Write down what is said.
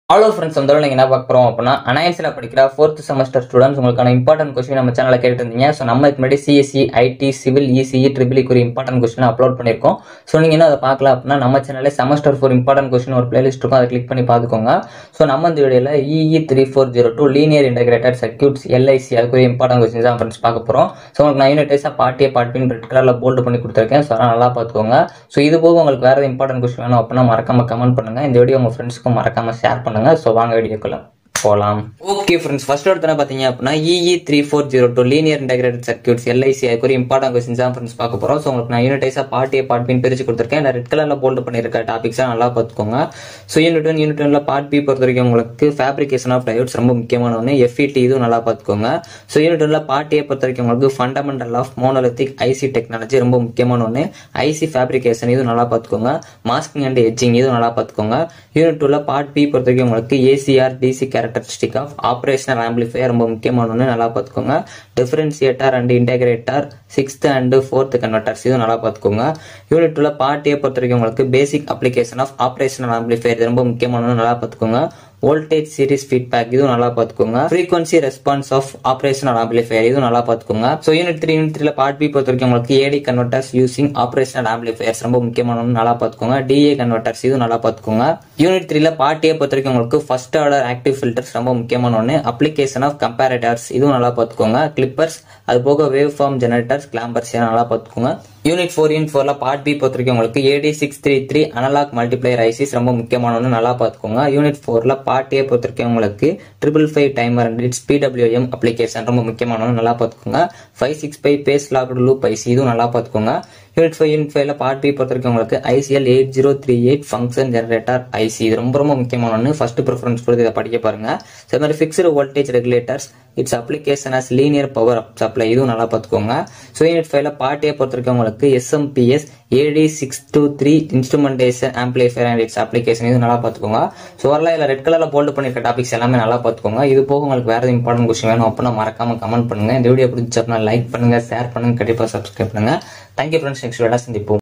hello friends வந்து நீங்கள் என்ன பார்க்க போகிறோம் அப்படின்னா அனாயன்ஸில் படிக்கிற ஃபோர்த் செமஸ்டர் ஸ்டூடெண்ட்ஸ் உங்களுக்கான இம்பார்ட்டன்ட் கொஸ்டின் நம்ம சேனலில் கேட்டு இருந்தீங்க ஸோ நம்ம இதுக்கு முன்னாடி CSE IT civil ECE triple குறி இம்பார்ட்டன்ட் கொஸ்டின் அப்லோட் பண்ணியிருக்கோம் ஸோ நீங்கள் இன்னும் அதை பார்க்கல அப்படின்னா நம்ம சேனலில் செமஸ்டர் ஃபோர் இம்பார்ட்டன்ட் கொஸ்டின் ஒரு பிளேலிஸ்ட் இருக்கும் அதை கிளிக் பண்ணி பார்த்துக்கோங்க ஸோ நம்ம இந்த வீடியோவில் EE three four zero two linear integrated circuits LIC அதுக்குரிய இம்பார்ட்டன்ட் கொஸ்டின் தான் ஃப்ரெண்ட்ஸ் பார்க்க போகிறோம் ஸோ உங்களுக்கு நான் யூனிட் வைஸாக பார்ட்டியை பார்ட் பின் ரெட் கலரில் போல்டு பண்ணி கொடுத்துருக்கேன் ஸோ அதெல்லாம் நல்லா பார்த்துக்கோங்க ஸோ இது போக உங்களுக்கு வேறு இம்பார்ட்டன்ட் கொஸ்டின் வேணும் அப்படின்னா மறக்காம கமெண்ட் பண்ணுங்கள் இந்த வீடியோ உங்கள் ஃப்ரெண்ட்ஸ்க்கும் மறக்காம ஷேர் பண்ணுங்கள் ஸோ வாங்க வீடியோக்குள்ள போகலாம் ஓகே ஃப்ரெண்ட்ஸ் ஃபர்ஸ்ட் ஒருத்தன பார்த்தீங்க அப்படின்னா EE three four zero two linear integrated circuits LIC அதுக்குரிய இம்பார்ட்டன் கொஸ்டின்ஸ் தான் ஃப்ரெண்ட்ஸ் பார்க்க போகிறோம் ஸோ உங்களுக்கு நான் யூனிட்டைஸாக பார்ட் ஏ பார்ட் பின் பிரிச்சு கொடுத்துருக்கேன் நான் ரெட் கலரில் போல்டு பண்ணியிருக்க டாபிக்ஸாக நல்லா பார்த்துக்கோங்க ஸோ யூனிட் ஒன் யூனிட் ஒன்ல பார்ட் பி பொறுத்த வரைக்கும் உங்களுக்கு ஃபேப்ரிகேஷன் ஆஃப் டயோட்ஸ் ரொம்ப முக்கியமான ஒன்று எஃப்இடி இதுவும் நல்லா பார்த்துக்கோங்க ஸோ யூனிட் ஒன்ல பார்ட் ஏ பொறுத்த வரைக்கும் உங்களுக்கு fundamental of monolithic IC technology ரொம்ப முக்கியமான ஒன்று ஐசி ஃபேப்ரிகேஷன் இதுவும் நல்லா பார்த்துக்கோங்க மாஸ்கிங் அண்ட் எட்ஜிங் இதுவும் நல்லா பார்த்துக்கோங்க யூனிட் டூல பார்ட் பி பொறுத்த வரைக்கும் உங்களுக்கு AC or DC characteristic of operational amplifier ரொம்ப முக்கியமான ஒன்று நல்லா பார்த்துக்கோங்க differentiator and integrator sixth and fourth converters இதுவும் நல்லா பார்த்துக்கோங்க யூனிட் டூல பார்ட் ஏ பொறுத்த வரைக்கும் உங்களுக்கு basic application of operational amplifier இது ரொம்ப முக்கியமான ஒன்று நல்லா பார்த்துக்கோங்க வோல்டேஜ் சீரிஸ் ஃபீட்பேக் இதுவும் நல்லா பார்த்துக்கோங்க frequency response of operational amplifier இதுவும் நல்லா பார்த்துக்கோங்க ஸோ யூனிட் த்ரீ யூனிட் த்ரீல பார்ட் பி பொறுத்த வரைக்கும் உங்களுக்கு AD converters using operational amplifiers ரொம்ப முக்கியமான ஒன்று நல்லா பார்த்துக்கோங்க டிஏ கன்வெர்டர்ஸ் இதுவும் நல்லா பார்த்துக்கோங்க யூனிட் த்ரீல பார்ட் ஏ பொறுத்த வரைக்கும் உங்களுக்கு ஃபர்ஸ்ட் ஆர்டர் ஆக்டிவ் ஃபில்டர்ஸ் ரொம்ப முக்கியமான ஒன்று அப்ளிகேஷன் ஆஃப் கம்பேரேட்டர்ஸ் இதுவும் நல்லா பார்த்துக்கோங்க கிளிப்பர்ஸ் அது போக வேவ் ஃபார்ம் ஜெனரேட்டர்ஸ் கிளாம்பர்ஸ் நல்லா பார்த்துக்கோங்க யூனிட் ஃபோர் யூனிட் ஃபோர்ல பார்ட் பி பொறுத்த வரைக்கும் உங்களுக்கு AD six three three analog multiplier ICs ரொம்ப முக்கியமான ஒன்று நல்லா பார்த்துக்கோங்க யூனிட் ஃபோர்ல பார்ட் ஏ பொறுத்த வரைக்கும் உங்களுக்கு triple five timer and its PWM application ரொம்ப முக்கியமான ஒன்று நல்லா பார்த்துக்கோங்க five six five phase locked loop IC இதுவும் நல்லா பார்த்துக்கோங்க யூனிட் ஃபைவ் யூனிட் ஃபைவ்ல பார்ட் பி பொறுத்த வரைக்கும் உங்களுக்கு ICL eight zero three eight function generator IC இது ரொம்ப ரொம்ப முக்கியமான ஒன்று ஃபர்ஸ்ட் ப்ரிஃபரன்ஸ் கொடுத்து இதை படிக்க பாருங்க ஸோ இந்த மாதிரி fixed voltage regulators its application as linear power supply இதுவும் நல்லா பார்த்துக்கோங்க ஸோ யூனிட் ஃபைவ்ல பார்ட் ஏ பொறுத்த வரைக்கும் உங்களுக்கு SMPS AD six two three instrumentation amplifier and its application இது நல்லா பார்த்துக்கோங்க ஸோ வரல இதில் ரெட் கலரில் போல்டு பண்ணிருக்க டாபிக்ஸ் எல்லாமே நல்லா பார்த்துக்கோங்க இது போக உங்களுக்கு வேறு இம்பார்ட்டன்ட் கொஸ்டின் வேணும் அப்படின்னா மறக்காம கமெண்ட் பண்ணுங்க இந்த வீடியோ பிடிச்ச அப்படின்னா லைக் பண்ணுங்க ஷேர் பண்ணுங்க கண்டிப்பாக சப்ஸ்கிரைப் பண்ணுங்க தேங்க்யூ ஃப்ரெண்ட்ஸ் நெக்ஸ்ட் வீடியோ சந்திப்போம்